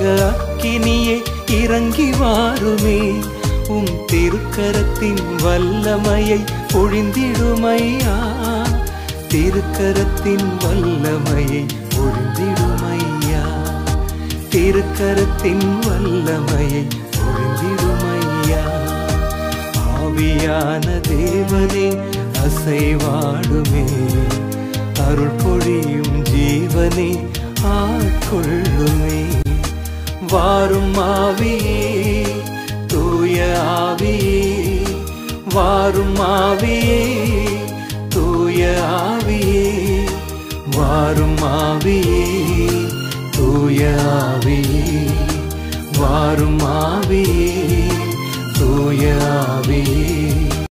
அபிஷேக அக்கினியே இறங்கி வாருமே உம் திருக்கரத்தின் வல்லமையை பொழிந்திடுமையா திருக்கரத்தின் வல்லமையை பொழிந்திடுமையா திருக்கரத்தின் வல்லமையை பொழிந்திடுமையா ஆவியான தேவனே அசைவாடுமே அருள் பொழியும் ஜீவனே ஆட்கொள்ளுமே வாரும் ஆவியே தூய ஆவியே வாரும் ஆவியே